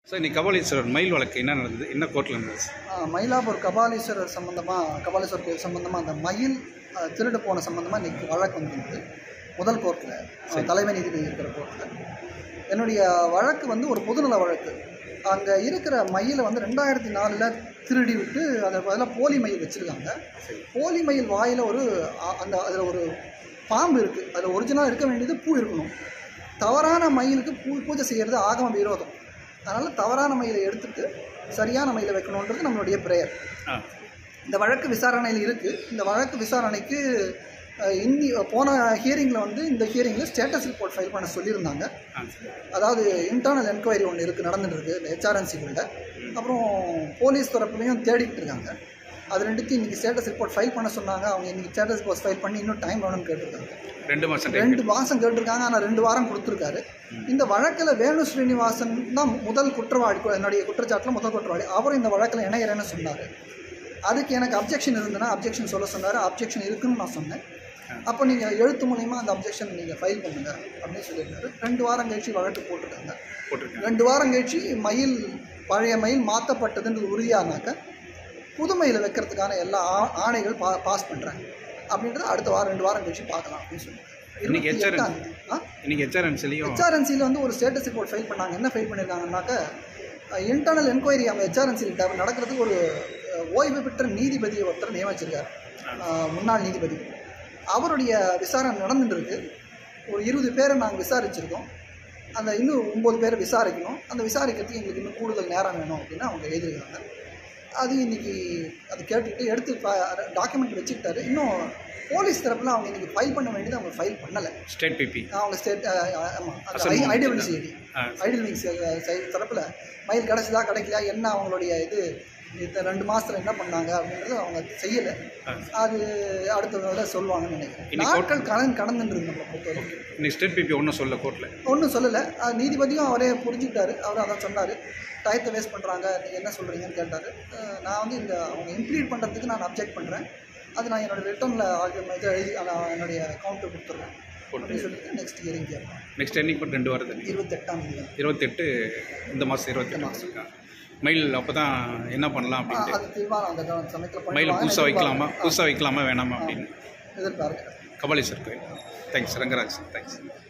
Sir இன்னைக்கு கபாலீஸ்வரர் மயில் வழக்கு என்ன நடந்தது என்ன கோர்ட்டில் நடந்தது ஆ, மயிலாப்பூர் கபாலீஸ்வரர் சம்மந்தமாக கபாலீஸ்வரர் கோயில் சம்மந்தமாக அந்த மயில் ஆ, திருடு போன சம்மந்தமாக இன்றைக்கி வழக்கு வந்திருந்தது முதல் கோர்ட்டில் தலைமை நீதிபதி இருக்கிற கோர்ட்டில் என்னுடைய வழக்கு வந்து ஒரு பொதுநல வழக்கு அங்கே இருக்கிற மயிலை வந்து ரெண்டாயிரத்தி நாலில் திருடி விட்டு அதை பதிலாக போலி மயில் வச்சுருக்காங்க போலி மயில் வாயில் ஒரு அ- அந்த அதில் ஒரு பாம்பு இருக்குது அதில் ஒரிஜினலாக இருக்க வேண்டியது பூ இருக்கணும் தவறான மயிலுக்கு பூ பூஜை செய்கிறது ஆகம விரோதம் அதனால் தவறான மயிலை எடுத்துட்டு சரியான மயிலை வைக்கணுன்றது நம்மளுடைய பிரேயர் ஆ இந்த வழக்கு விசாரணையில் இருக்குது இந்த வழக்கு விசாரணைக்கு அஹ், இன்னி போன ஹியரிங்கில் வந்து இந்த ஹியரிங்கில் ஸ்டேட்டஸ் ரிப்போர்ட் ஃபைல் பண்ண சொல்லியிருந்தாங்க ஆ சரி அதாவது இன்டர்னல் என்கொயரி ஒன்று இருக்குது நடந்துட்டு இருக்கு இந்த ஹெச்ஆர்என்சிக்குள்ள அப்புறம் போலீஸ் தரப்புலையும் தேடிக்கிட்டு இருக்காங்க அது ரெண்டுத்தையும் இன்றைக்கி ஸ்டேட்டஸ் ரிப்போர்ட் ஃபைல் பண்ண சொன்னாங்க அவங்க இன்றைக்கி ஸ்டேட்டஸ் ரிப்போர்ட் ஃபைல் பண்ணி இன்னும் டைம் வேணும்னு கேட்டிருக்காங்க ரெண்டு மாதம் டைம் ரெண்டு மாதம் கேட்டிருக்காங்க ஆனால் ரெண்டு வாரம் கொடுத்துருக்காரு இந்த வழக்கில் வேணு ஸ்ரீனிவாசன் தான் முதல் குற்றவாளி கு- என்னுடைய குற்றச்சாட்டில் முதல் குற்றவாளி அவரும் இந்த வழக்கில் இணையறேன்னு சொன்னார் அதுக்கு எனக்கு அப்ஜெக்ஷன் இருந்ததுன்னா அப்ஜெக்ஷன் சொல்ல சொன்னார் அப்ஜெக்ஷன் இருக்குன்னு நான் சொன்னேன் அப்போ நீங்கள் எழுத்து மூலயமா அந்த அப்ஜெக்ஷன் நீங்கள் ஃபைல் பண்ணுங்க அப்படின்னு சொல்லியிருந்தாரு ரெண்டு வாரம் கழிச்சு வழக்கு போட்டிருக்காங்க போட்டிருக்கேன் ரெண்டு வாரம் கழிச்சு மயில் பழைய மயில் மாற்றப்பட்டதுன்றது உறுதியானாக்க புது மயிலை வைக்கிறதுக்கான எல்லா ஆ- ஆணைகள் பா பாஸ் பண்ணுறாங்க அப்படின்றத அடுத்த வாரம் ரெண்டு வாரம் கழிச்சு பார்க்கலாம் அப்படின்னு சொல்லியிருக்காங்க இன்னைக்கு இருபத்தி HRN எட்டாம் தேதி. ஆ இன்னைக்கு ஹெச்ஆர்என்சிலையும் ஹெச்ஆர்என்சியில் வந்து ஒரு ஸ்டேட்டஸ் ரிப்போர்ட் ஃபைல் பண்ணாங்க என்ன ஃபைல் பண்ணியிருக்காங்கன்னாக்க இன்டர்னல் என்கொயரி அவங்க ஹெச்ஆர்என்சியில் நடக்கிறதுக்கு ஒரு அஹ், ஓய்வு பெற்ற நீதிபதியை ஒருத்தர் நியமிச்சிருக்காரு அஹ், முன்னாள் நீதிபதி அவருடைய விசாரணை நடந்துட்டு இருக்கு ஒரு இருபது பேரை நாங்கள் விசாரிச்சிருக்கோம் அந்த இன்னும் ஒம்பது பேரை விசாரிக்கணும் அந்த விசாரிக்கிறதுக்கு எங்களுக்கு இன்னும் கூடுதல் நேரம் வேணும் அப்படின்னு அவங்க எழுதியிருக்காங்க அது இன்னைக்கு அது கேட்டுக்கிட்டு எடுத்து டாக்குமெண்ட் வச்சுக்கிட்டாரு இன்னும் போலீஸ் தரப்பில் அவங்க இன்னைக்கு ஃபைல் பண்ண வேண்டியது அவங்க ஃபைல் பண்ணலை ஸ்டேட் பிபி அவங்க ஸ்டேட் ஆமாம் அசல் அந்த ஐடியல் சிஐடி ஆ ஐடியல் விங்ஸ் சைடு தரப்பில் மயில் கிடச்சிதா கிடைக்கலையா என்ன அவங்களுடைய இது இந்த ரெண்டு மாதத்தில் என்ன பண்ணாங்க அப்படின்றது அவங்க செய்யலை ஆ. அது அடுத்த தடவை சொல்லுவாங்கன்னு நினைக்கிறேன் இன்னைக்கு நாட்கள் கடன் கடந்துட்டு நம்மளை பொறுத்தவரைக்கும் இன்னைக்கு ஸ்டேட் பிபி ஒன்றும் சொல்ல கோர்ட்டில் ஒன்றும் சொல்லலை அது நீதிபதியும் அவரே புரிஞ்சுக்கிட்டாரு அவர் அதான் சொன்னார் டயத்தை வேஸ்ட் பண்ணுறாங்க நீங்கள் என்ன சொல்கிறீங்கன்னு கேட்டார் நான் வந்து இந்த அவங்க இம்ப்ளீட் பண்ணுறதுக்கு நான் அப்ஜெக்ட் பண்ணுறேன் அது நான் என்னோட ரிட்டர்னில் இதை எழுதி நான் என்னுடைய அக்கௌண்ட்டு கொடுத்துட்றேன் அப்படின்னு சொல்லிட்டு நெக்ஸ்ட் இயரிங் கேட்பேன் நெக்ஸ்ட் என்னைக்கு ரெண்டு வாரம் தண்ணி இருபத்தெட்டாம் தேதி இருபத்தெட்டு இந்த மாதம் இருபத்தெட்டு மயில் அப்போ தான் என்ன பண்ணலாம் ஆ, அப்படின்ட்டு அது தீர்மானம் அந்த கா- சமயத்தில் மயில் பண்ணுவாங்க. புதுசாக வைக்கலாமா எதிர்பார்க்கிறேன். புதுசாக வைக்கலாமா வேணாமா ஆ, அப்படின்னு எதிர்பார்க்கிறேன் கபாலீஸ்வர் கோயில் தேங்க்ஸ் ரங்கராஜ் தேங்க்ஸ்